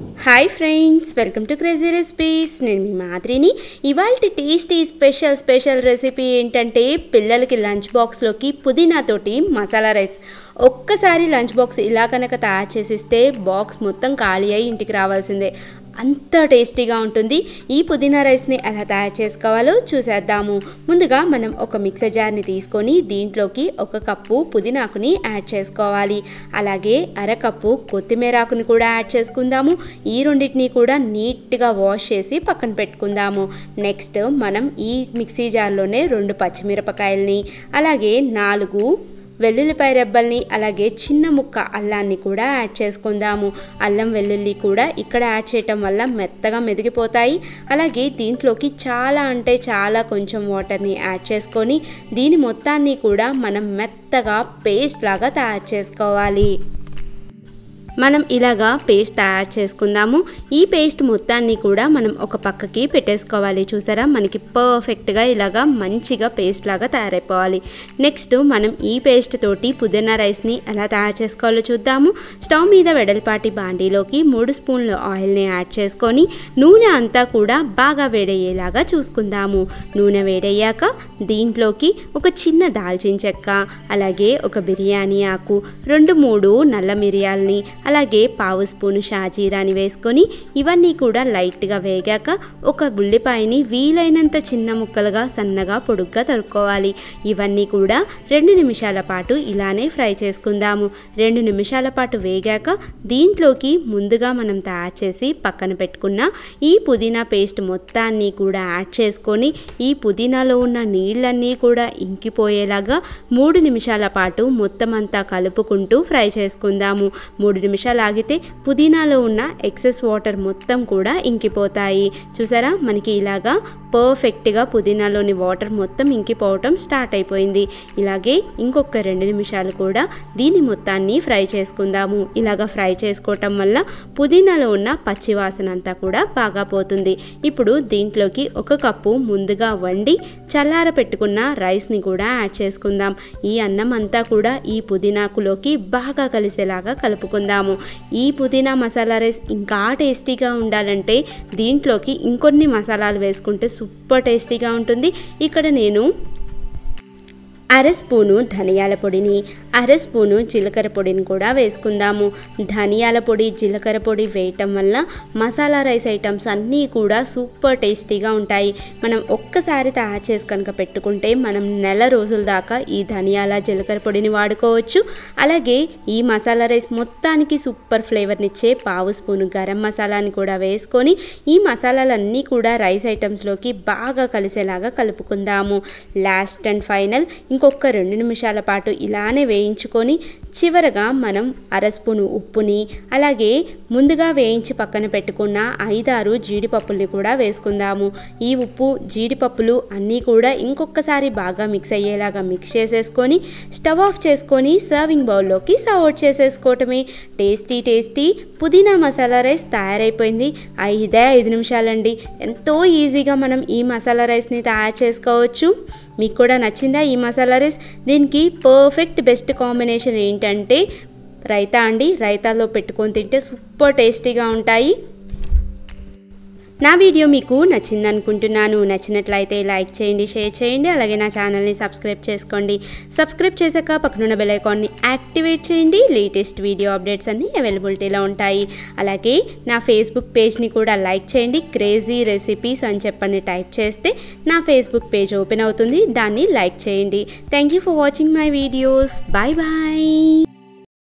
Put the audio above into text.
hi friends welcome to crazy recipes నేను మీ మాదిరిని ఇవాళ టేస్టీ స్పెషల్ స్పెషల్ రెసిపీ ఏంటంటే పిల్లలకి లంచ్ బాక్స్లోకి పుదీనాతోటి మసాలా రైస్ ఒక్కసారి లంచ్ బాక్స్ ఇలా కనుక తయారు చేసిస్తే బాక్స్ మొత్తం ఖాళీ అయి ఇంటికి రావాల్సిందే అంత టేస్టీగా ఉంటుంది ఈ పుదీనా రైస్ని ఎలా తయారు చేసుకోవాలో చూసేద్దాము ముందుగా మనం ఒక మిక్సర్ జార్ని తీసుకొని దీంట్లోకి ఒక కప్పు పుదీనాకుని యాడ్ చేసుకోవాలి అలాగే అరకప్పు కొత్తిమీరాకుని కూడా యాడ్ చేసుకుందాము ఈ రెండింటిని కూడా నీట్గా వాష్ చేసి పక్కన పెట్టుకుందాము నెక్స్ట్ మనం ఈ మిక్సీ జార్లోనే రెండు పచ్చిమిరపకాయల్ని అలాగే నాలుగు వెల్లుల్లిపాయ రెబ్బల్ని అలాగే చిన్న ముక్క అల్లాన్ని కూడా యాడ్ చేసుకుందాము అల్లం వెల్లుల్లి కూడా ఇక్కడ యాడ్ చేయటం వల్ల మెత్తగా మెదిగిపోతాయి అలాగే దీంట్లోకి చాలా అంటే చాలా కొంచెం వాటర్ని యాడ్ చేసుకొని దీని మొత్తాన్ని కూడా మనం మెత్తగా పేస్ట్ లాగా తయారు చేసుకోవాలి మనం ఇలాగా పేస్ట్ తయారు చేసుకుందాము ఈ పేస్ట్ మొత్తాన్ని కూడా మనం ఒక పక్కకి పెట్టేసుకోవాలి చూసారా మనకి పర్ఫెక్ట్గా ఇలాగా మంచిగా పేస్ట్ లాగా తయారైపోవాలి నెక్స్ట్ మనం ఈ పేస్ట్ తోటి పుదీనా రైస్ని ఎలా తయారు చేసుకోవాలో చూద్దాము స్టవ్ మీద వెడల్పాటి బాండీలోకి మూడు స్పూన్ల ఆయిల్ని యాడ్ చేసుకొని నూనె అంతా కూడా బాగా వేడయ్యేలాగా చూసుకుందాము నూనె వేడయ్యాక దీంట్లోకి ఒక చిన్న దాల్చిన చెక్క అలాగే ఒక బిర్యానీ ఆకు రెండు మూడు నల్ల మిరియాలని అలాగే పావు స్పూను షాజీరాని వేసుకొని ఇవన్నీ కూడా లైట్గా వేగాక ఒక ఉల్లిపాయని వీలైనంత చిన్న ముక్కలుగా సన్నగా పొడుగ్గా తరుక్కోవాలి ఇవన్నీ కూడా రెండు నిమిషాల పాటు ఇలానే ఫ్రై చేసుకుందాము రెండు నిమిషాల పాటు వేగాక దీంట్లోకి ముందుగా మనం తయారు చేసి పక్కన పెట్టుకున్న ఈ పుదీనా పేస్ట్ మొత్తాన్ని కూడా యాడ్ చేసుకొని ఈ పుదీనాలో ఉన్న నీళ్ళన్నీ కూడా ఇంకిపోయేలాగా మూడు నిమిషాల పాటు మొత్తం అంతా కలుపుకుంటూ ఫ్రై చేసుకుందాము మూడు నిమిషాలు ఆగితే పుదీనాలో ఉన్న ఎక్సెస్ వాటర్ మొత్తం కూడా ఇంకిపోతాయి చూసారా మనకి ఇలాగా పర్ఫెక్ట్గా పుదీనాలోని వాటర్ మొత్తం ఇంకిపోవటం స్టార్ట్ అయిపోయింది ఇలాగే ఇంకొక రెండు నిమిషాలు కూడా దీని మొత్తాన్ని ఫ్రై చేసుకుందాము ఇలాగా ఫ్రై చేసుకోవటం వల్ల పుదీనాలో ఉన్న పచ్చి వాసన అంతా కూడా బాగా పోతుంది ఇప్పుడు దీంట్లోకి ఒక కప్పు ముందుగా వండి చల్లార పెట్టుకున్న రైస్ని కూడా యాడ్ చేసుకుందాం ఈ అన్నం అంతా కూడా ఈ పుదీనాకులోకి బాగా కలిసేలాగా కలుపుకుందాము ఈ పుదీనా మసాలా రైస్ ఇంకా టేస్టీగా ఉండాలంటే దీంట్లోకి ఇంకొన్ని మసాలాలు వేసుకుంటే సూపర్ టేస్టీగా ఉంటుంది ఇక్కడ నేను అర స్పూను ధనియాల పొడిని అర స్పూను జీలకర్ర పొడిని కూడా వేసుకుందాము ధనియాల పొడి జీలకర్ర పొడి వేయటం వల్ల మసాలా రైస్ ఐటమ్స్ అన్నీ కూడా సూపర్ టేస్టీగా ఉంటాయి మనం ఒక్కసారి తయారు చేసి కనుక పెట్టుకుంటే మనం నెల రోజుల దాకా ఈ ధనియాల జీలకర్ర పొడిని వాడుకోవచ్చు అలాగే ఈ మసాలా రైస్ మొత్తానికి సూపర్ ఫ్లేవర్నిచ్చే పావు స్పూను గరం మసాలాని కూడా వేసుకొని ఈ మసాలాలన్నీ కూడా రైస్ ఐటమ్స్లోకి బాగా కలిసేలాగా కలుపుకుందాము లాస్ట్ అండ్ ఫైనల్ ఇంకొక రెండు నిమిషాల పాటు ఇలానే వేయించుకొని చివరగా మనం అర స్పూను ఉప్పుని అలాగే ముందుగా వేయించి పక్కన పెట్టుకున్న ఐదారు జీడిపప్పుల్ని కూడా వేసుకుందాము ఈ ఉప్పు జీడిపప్పులు అన్నీ కూడా ఇంకొకసారి బాగా మిక్స్ అయ్యేలాగా మిక్స్ చేసేసుకొని స్టవ్ ఆఫ్ చేసుకొని సర్వింగ్ బౌల్లోకి సర్వ్ అవుట్ చేసేసుకోవటమే టేస్టీ టేస్టీ పుదీనా మసాలా రైస్ తయారైపోయింది ఐదే ఐదు నిమిషాలండి ఎంతో ఈజీగా మనం ఈ మసాలా రైస్ని తయారు చేసుకోవచ్చు మీకు కూడా నచ్చిందా ఈ మసాలా రైస్ దీనికి పర్ఫెక్ట్ బెస్ట్ కాంబినేషన్ ఏంటంటే రైతా అండి రైతాలో పెట్టుకొని తింటే సూపర్ టేస్టీగా ఉంటాయి నా వీడియో మీకు నచ్చింది అనుకుంటున్నాను నచ్చినట్లయితే లైక్ చేయండి షేర్ చేయండి అలాగే నా ఛానల్ని సబ్స్క్రైబ్ చేసుకోండి సబ్స్క్రైబ్ చేశాక పక్కనున్న బెల్ ఐకాన్ని యాక్టివేట్ చేయండి లేటెస్ట్ వీడియో అప్డేట్స్ అన్నీ అవైలబిలిటీలో ఉంటాయి అలాగే నా ఫేస్బుక్ పేజ్ని కూడా లైక్ చేయండి క్రేజీ రెసిపీస్ అని చెప్పని టైప్ చేస్తే నా ఫేస్బుక్ పేజ్ ఓపెన్ అవుతుంది దాన్ని లైక్ చేయండి thank you for watching my videos bye bye